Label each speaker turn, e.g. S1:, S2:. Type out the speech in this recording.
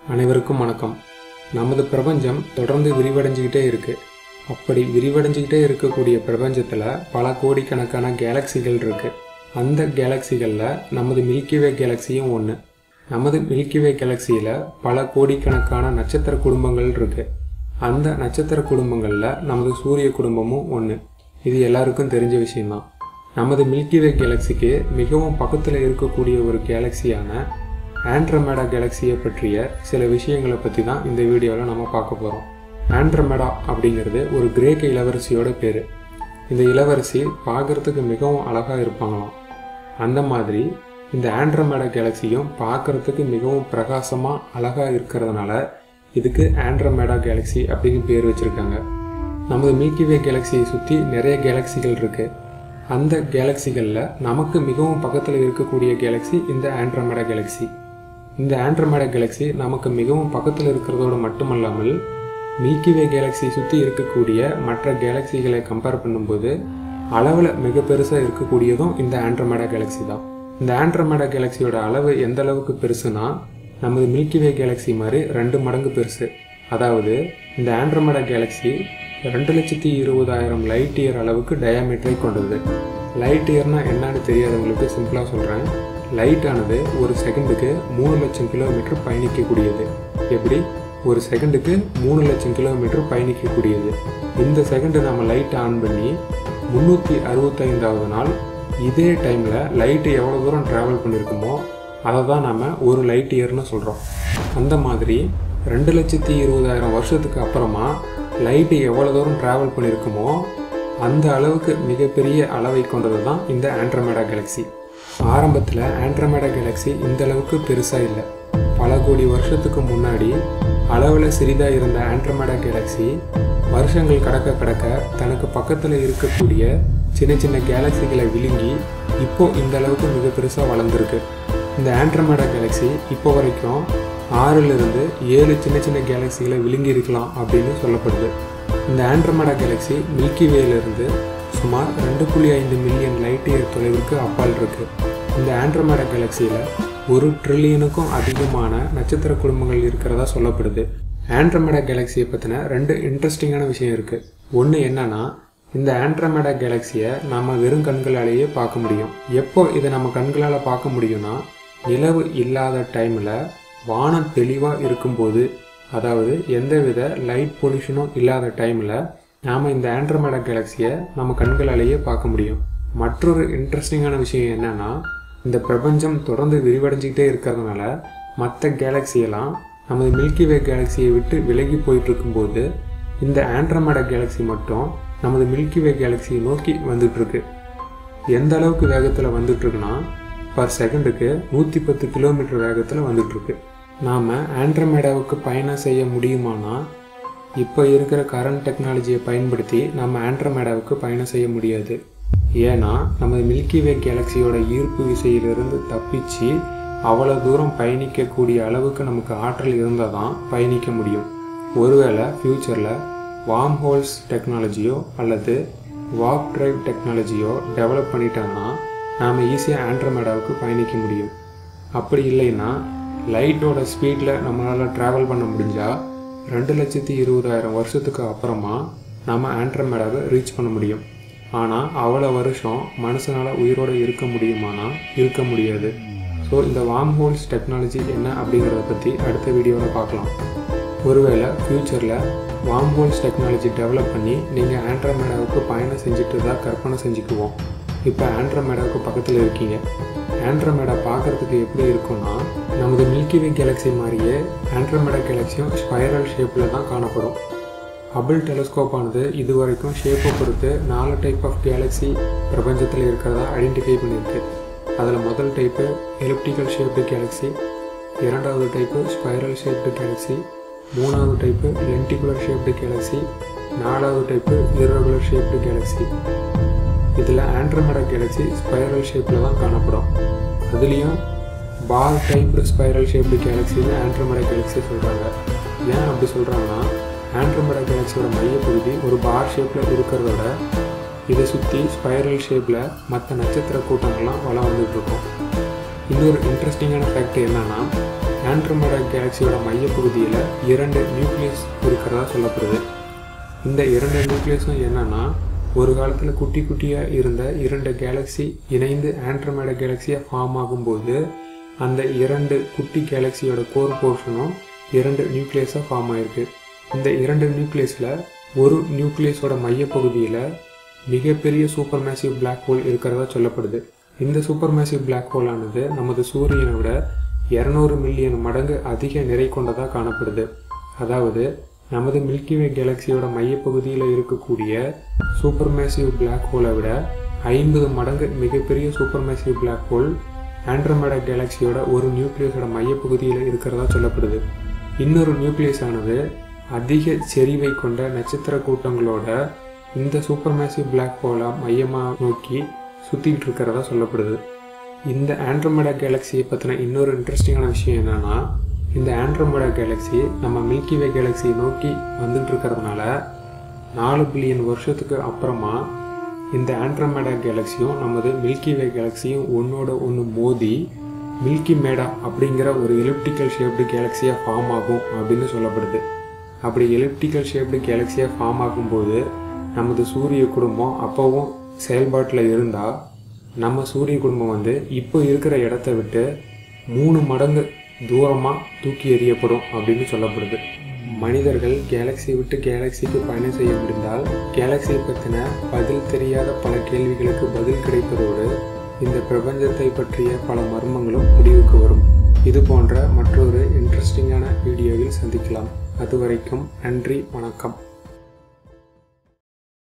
S1: அனைவருக்கும் வணக்கம் நமது பிரபஞ்சம் தொடர்ந்து விரிவடைஞ்சிக்கிட்டே இருக்கு அப்படி விரிவடைஞ்சிக்கிட்டே இருக்கக்கூடிய பிரபஞ்சத்தில் பல கோடிக்கணக்கான கேலக்சிகள் இருக்கு அந்த கேலக்சிகளில் நமது மில்கிவே கேலக்சியும் ஒன்று நமது மில்கிவே கேலக்சியில் பல கோடிக்கணக்கான நட்சத்திர குடும்பங்கள் இருக்கு அந்த நட்சத்திர குடும்பங்களில் நமது சூரிய குடும்பமும் ஒன்று இது எல்லாருக்கும் தெரிஞ்ச விஷயம்தான் நமது மில்கிவே கேலக்சிக்கு மிகவும் பக்கத்தில் இருக்கக்கூடிய ஒரு கேலக்சியான ஆண்ட்ரமேடா கேலக்சியை பற்றிய சில விஷயங்களை பற்றி தான் இந்த வீடியோவில் நம்ம பார்க்க போகிறோம் ஆண்ட்ரமேடா அப்படிங்கிறது ஒரு கிரேக்க இளவரசியோட பேர் இந்த இளவரசி பார்க்கறதுக்கு மிகவும் அழகாக இருப்பாங்களாம் அந்த மாதிரி இந்த ஆண்ட்ரமேடா கேலக்சியும் பார்க்கறதுக்கு மிகவும் பிரகாசமாக அழகாக இருக்கிறதுனால இதுக்கு ஆண்ட்ரமேடா கேலக்சி அப்படின்னு பேர் வச்சுருக்காங்க நமது மில்கிவே கேலக்சியை சுற்றி நிறைய கேலக்சிகள் இருக்குது அந்த கேலக்சிகளில் நமக்கு மிகவும் பக்கத்தில் இருக்கக்கூடிய கேலக்சி இந்த ஆண்ட்ரமேடா கேலக்சி இந்த ஆண்ட்ரமேடா கேலக்சி நமக்கு மிகவும் பக்கத்தில் இருக்கிறதோடு மட்டுமல்லாமல் மில்கிவே கேலக்சியை சுற்றி இருக்கக்கூடிய மற்ற கேலக்சிகளை கம்பேர் பண்ணும்போது அளவில் மிக பெருசாக இருக்கக்கூடியதும் இந்த ஆண்ட்ரமேடா கேலக்சி தான் இந்த ஆண்ட்ரமேடா கேலக்சியோட அளவு எந்த அளவுக்கு பெருசுனா நமது மில்கிவே கேலக்சி மாதிரி ரெண்டு மடங்கு பெருசு அதாவது இந்த ஆண்ட்ரமேடா கேலக்சி ரெண்டு லட்சத்தி இருபதாயிரம் லைட் இயர் அளவுக்கு டயாமீட்டரை கொண்டது லைட் இயர்னா என்னன்னு தெரியாதவங்களுக்கு சிம்பிளாக சொல்கிறேன் லைட் ஆனது ஒரு செகண்டுக்கு மூணு லட்சம் கிலோமீட்டர் பயணிக்கக்கூடியது எப்படி ஒரு செகண்டுக்கு மூணு லட்சம் கிலோமீட்டர் பயணிக்கக்கூடியது இந்த செகண்டு நம்ம லைட் ஆன் பண்ணி முந்நூற்றி அறுபத்தைந்தாவது நாள் இதே டைமில் லைட்டு எவ்வளோ தூரம் ட்ராவல் பண்ணியிருக்குமோ அதை தான் நம்ம ஒரு லைட் இயர்னு சொல்கிறோம் அந்த மாதிரி ரெண்டு லட்சத்தி இருபதாயிரம் வருஷத்துக்கு அப்புறமா லைட்டு எவ்வளோ தூரம் ட்ராவல் பண்ணியிருக்குமோ அந்த அளவுக்கு மிகப்பெரிய அளவை கொண்டது தான் இந்த ஆண்ட்ரமேடா கேலக்சி ஆரம்பத்தில் ஆண்ட்ரமேடா கேலக்சி இந்த அளவுக்கு பெருசாக இல்லை பல கோடி வருஷத்துக்கு முன்னாடி அளவில் சிறிதாக இருந்த ஆண்ட்ரமேடா கேலக்சி வருஷங்கள் கடக்க கடக்க தனக்கு பக்கத்தில் இருக்கக்கூடிய சின்ன சின்ன கேலக்சிகளை விழுங்கி இப்போ இந்த அளவுக்கு மிக பெருசாக வளர்ந்துருக்கு இந்த ஆண்ட்ரமேடா கேலக்சி இப்போ வரைக்கும் ஆறிலிருந்து ஏழு சின்ன சின்ன கேலக்சிகளை விழுங்கி இருக்கலாம் அப்படின்னு சொல்லப்படுது இந்த ஆண்ட்ரமேடா கேலக்சி மில்கி வேலிருந்து சுமார் ரெண்டு புள்ளி ஐந்து மில்லியன் லைட் இயர் தொலைவுக்கு அப்பால் இருக்கு இந்த ஆண்ட்ரமேடா கேலக்சியில் ஒரு ட்ரில்லியனுக்கும் அதிகமான நட்சத்திர குடும்பங்கள் இருக்கிறதா சொல்லப்படுது ஆண்ட்ரமேடா கேலக்சியை பற்றின ரெண்டு இன்ட்ரெஸ்டிங்கான விஷயம் இருக்குது ஒன்று என்னன்னா இந்த ஆண்ட்ரமேடா கேலக்சியை நம்ம வெறும் கண்களாலேயே பார்க்க முடியும் எப்போ இதை நம்ம கண்களால் பார்க்க முடியும்னா நிலவு இல்லாத டைமில் வானம் தெளிவாக இருக்கும்போது அதாவது எந்தவித லைட் பொல்யூஷனும் இல்லாத டைமில் நாம் இந்த ஆண்ட்ரமேடா கேலக்சியை நம்ம கண்களாலேயே பார்க்க முடியும் மற்றொரு இன்ட்ரெஸ்டிங்கான விஷயம் என்னென்னா இந்த பிரபஞ்சம் தொடர்ந்து விரிவடைஞ்சிக்கிட்டே இருக்கிறதுனால மற்ற கேலக்சியெல்லாம் நமது மில்கி வே கேலக்சியை விட்டு விலகி போயிட்டு இருக்கும்போது இந்த ஆண்ட்ரமேடா கேலக்சி மட்டும் நமது மில்கி வே கேலக்சியை நோக்கி வந்துட்டுருக்கு எந்த அளவுக்கு வேகத்தில் வந்துட்டுருக்குன்னா பர் செகண்டுக்கு நூற்றி பத்து கிலோமீட்டர் வேகத்தில் வந்துட்டுருக்கு நாம் ஆண்ட்ரமேடாவுக்கு பயணம் செய்ய முடியுமானா இப்போ இருக்கிற கரண்ட் டெக்னாலஜியை பயன்படுத்தி நம்ம ஆண்ட்ரமேடாவுக்கு பயணம் செய்ய முடியாது ஏன்னா நமது மில்கி வே கேலக்சியோட ஈர்ப்பு விசையிலிருந்து தப்பிச்சு அவ்வளோ தூரம் பயணிக்கக்கூடிய அளவுக்கு நமக்கு ஆற்றல் இருந்தால் தான் பயணிக்க முடியும் ஒருவேளை ஃப்யூச்சரில் வார்ம் ஹோல்ஸ் டெக்னாலஜியோ அல்லது வாக் டிரைவ் டெக்னாலஜியோ டெவலப் பண்ணிட்டாங்கன்னா நாம் ஈஸியாக ஆண்ட்ரமேடாவுக்கு பயணிக்க முடியும் அப்படி இல்லைன்னா லைட்டோட ஸ்பீடில் நம்மளால் ட்ராவல் பண்ண முடிஞ்சால் ரெண்டு லட்சத்தி இருபதாயிரம் வருஷத்துக்கு அப்புறமா நம்ம ஆண்ட்ரமேடாவை ரீச் பண்ண முடியும் ஆனால் அவ்வளோ வருஷம் மனுஷனால் உயிரோடு இருக்க முடியுமானா இருக்க முடியாது ஸோ இந்த வார்ம் ஹோல்ஸ் டெக்னாலஜி என்ன அப்படிங்கிறத பற்றி அடுத்த வீடியோவில் பார்க்கலாம் ஒருவேளை ஃப்யூச்சரில் வார்ம் ஹோல்ஸ் டெக்னாலஜி டெவலப் பண்ணி நீங்கள் ஆண்ட்ரமேடாவுக்கு பயணம் செஞ்சுட்டு தான் கற்பனை செஞ்சுக்குவோம் இப்போ ஆண்ட்ரமேடாவுக்கு பக்கத்தில் இருக்கீங்க ஆண்ட்ரமேடா பார்க்குறதுக்கு எப்படி இருக்கும்னா நமது மில்கிவே கேலக்சி மாதிரியே ஆண்ட்ரமேடா கேலக்சியும் ஸ்பைரல் ஷேப்பில் தான் காணப்படும் ஹபிள் டெலிஸ்கோப் ஆனது இது வரைக்கும் ஷேப்பை பொறுத்து நாலு டைப் ஆஃப் கேலக்சி பிரபஞ்சத்தில் இருக்கிறதா ஐடென்டிஃபை பண்ணியிருக்கு அதில் முதல் டைப்பு எலிப்டிக்கல் ஷேப்டு கேலக்சி இரண்டாவது டைப்பு ஸ்பைரல் ஷேப்டு கேலக்சி மூணாவது டைப்பு லென்டிகுலர் ஷேப்டு கேலக்சி நாலாவது டைப்பு இரகுலர் ஷேப்டு கேலக்சி இதில் ஆண்ட்ரமேடா கேலக்சி ஸ்பைரல் ஷேப்பில் தான் காணப்படும் அதுலேயும் பால் டைப் ஸ்பைரல் ஷேப்டு கேலக்சின்னு ஆண்ட்ரமேடா கேலக்சி சொல்கிறாங்க ஏன் அப்படி சொல்கிறாங்கன்னா ஆண்ட்ரமேடா கேலக்சியோட மையப்பகுதி ஒரு பார் ஷேப்பில் இருக்கிறதோட இதை சுற்றி ஸ்பைரல் ஷேப்பில் மற்ற நட்சத்திர கூட்டங்கள்லாம் வளம் வந்துட்டு இருக்கும் இன்னொரு இன்ட்ரெஸ்டிங்கான ஃபேக்ட் என்னன்னா ஆண்ட்ரோமேடா கேலக்சியோட மையப்பகுதியில் இரண்டு நியூக்ளியஸ் இருக்கிறதா சொல்லப்படுது இந்த இரண்டு நியூக்ளியஸும் என்னன்னா ஒரு காலத்தில் குட்டி குட்டியாக இருந்த இரண்டு கேலக்ஸி இணைந்து ஆண்ட்ரோமேடா கேலக்சியாக ஃபார்ம் ஆகும்போது அந்த இரண்டு குட்டி கேலக்சியோட கோர் போர்ஷனும் இரண்டு நியூக்ளியஸாக ஃபார்ம் ஆயிருக்கு இந்த இரண்டு நியூக்ளியஸில் ஒரு நியூக்ளியஸோட மையப்பகுதியில் மிகப்பெரிய சூப்பர் மேசிவ் பிளாக் ஹோல் இருக்கிறதா சொல்லப்படுது இந்த சூப்பர் மேசிவ் பிளாக் ஹோல் ஆனது நமது சூரியனை விட இரநூறு மில்லியன் மடங்கு அதிக நிறை கொண்டதாக காணப்படுது அதாவது நமது மில்கிவே கேலக்சியோட மையப்பகுதியில் இருக்கக்கூடிய சூப்பர் மேசிவ் பிளாக் ஹோலை விட ஐம்பது மடங்கு மிகப்பெரிய super massive black hole Andromeda கேலக்சியோட ஒரு நியூக்ளியஸோட மையப்பகுதியில் இருக்கிறதா சொல்லப்படுது இன்னொரு நியூக்ளியஸ் ஆனது அதிக செறிவை கொண்ட நட்சத்திர கூட்டங்களோட இந்த சூப்பர் மேசிவ் பிளாக் ஹோலை மையமாக நோக்கி சுற்றிக்கிட்டு இருக்கிறதா சொல்லப்படுது இந்த ஆண்ட்ரோமேடா கேலக்சியை பற்றின இன்னொரு இன்ட்ரெஸ்டிங்கான விஷயம் என்னென்னா இந்த ஆண்ட்ரோமேடா கேலக்சி நம்ம மில்கி வே கேலக்சியை நோக்கி வந்துட்டு இருக்கிறதுனால நாலு பில்லியன் வருஷத்துக்கு அப்புறமா இந்த ஆண்ட்ரோமேடா கேலக்சியும் நமது மில்கி வே கேலக்சியும் ஒன்றோட ஒன்று மோதி மில்கி மேடா அப்படிங்கிற ஒரு எலிப்டிக்கல் ஷேப்டு கேலக்சியாக ஃபார்ம் ஆகும் அப்படின்னு சொல்லப்படுது அப்படி எலிப்டிக்கல் ஷேப்டு கேலக்சியாக ஃபார்ம் ஆகும்போது நமது சூரிய குடும்பம் அப்போவும் செயல்பாட்டில் இருந்தால் நம்ம சூரிய குடும்பம் வந்து இப்போ இருக்கிற இடத்த விட்டு மூணு மடங்கு தூரமாக தூக்கி எறியப்படும் அப்படின்னு சொல்லப்படுது மனிதர்கள் கேலக்ஸியை விட்டு கேலக்ஸிக்கு பயணம் செய்ய முடிந்தால் கேலக்ஸியை பற்றின பதில் தெரியாத பல கேள்விகளுக்கு பதில் கிடைப்பதோடு இந்த பிரபஞ்சத்தை பற்றிய பல மர்மங்களும் முடிவுக்கு வரும் இது போன்ற மற்றொரு இன்ட்ரெஸ்டிங்கான வீடியோவில் சந்திக்கலாம் அதுவரைக்கும் நன்றி வணக்கம்